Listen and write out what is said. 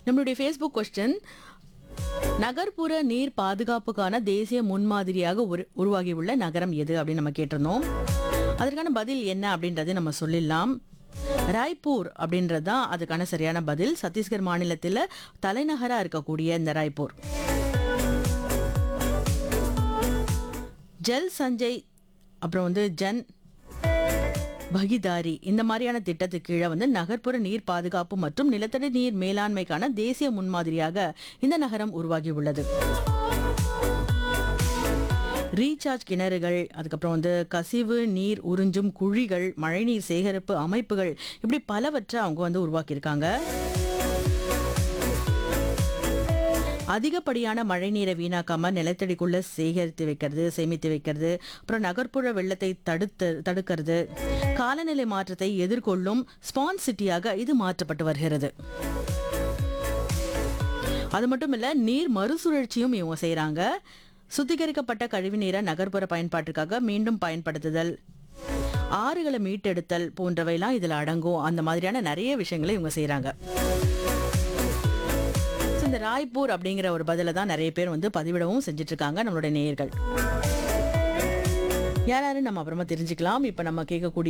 நம்மளுடைய Facebook question நகர்ப்புற நீர் பாதுகாப்புக்கான தேசிய முன்மாதிரியாக உரு உருவாகியுள்ள நகரம் எது அப்படின்னு நம்ம கேட்டிருந்தோம் அதற்கான பதில் என்ன அப்படின்றதை நம்ம சொல்லிடலாம் ராய்ப்பூர் அப்படின்றது தான் அதுக்கான சரியான பதில் சத்தீஸ்கர் மாநிலத்தில் தலைநகராக இருக்கக்கூடிய இந்த ராய்ப்பூர் ஜல் சஞ்சய் அப்புறம் வந்து ஜன் பகிதாரி இந்த மாதிரியான திட்டத்துக்கு கீழே வந்து நகர்ப்புற நீர் பாதுகாப்பு மற்றும் நிலத்தடி நீர் மேலாண்மைக்கான தேசிய முன்மாதிரியாக இந்த நகரம் உருவாகி உள்ளது ரீசார்ஜ் கிணறுகள் அதுக்கப்புறம் வந்து கசிவு நீர் உறிஞ்சும் குழிகள் மழைநீர் சேகரிப்பு அமைப்புகள் இப்படி பலவற்றை அவங்க வந்து உருவாக்கியிருக்காங்க அதிகப்படியான மழை நீரை வீணாக்காம நிலத்தடிக்குள்ள சேகரித்து வைக்கிறது சேமித்து வைக்கிறது அப்புறம் நகர்ப்புற வெள்ளத்தை தடுத்து தடுக்கிறது காலநிலை மாற்றத்தை எதிர்கொள்ளும் ஸ்பான் சிட்டியாக இது மாற்றப்பட்டு வருகிறது அது மட்டும் இல்ல நீர் மறுசுழற்சியும் இவங்க செய்றாங்க சுத்திகரிக்கப்பட்ட கழிவு நீரை நகர்ப்புற பயன்பாட்டுக்காக மீண்டும் பயன்படுத்துதல் ஆறுகளை மீட்டெடுத்தல் போன்றவைலாம் இதுல அடங்கும் அந்த மாதிரியான நிறைய விஷயங்களை இவங்க செய்றாங்க So, இந்த ராய்ப்பூர் அப்படிங்கிற ஒரு பதில தான் நிறைய பேர் வந்து பதிவிடவும் செஞ்சுட்டு இருக்காங்க நம்மளுடைய நேயர்கள் யாராரு நம்ம அப்புறமா தெரிஞ்சுக்கலாம் இப்ப நம்ம கேட்கக்கூடிய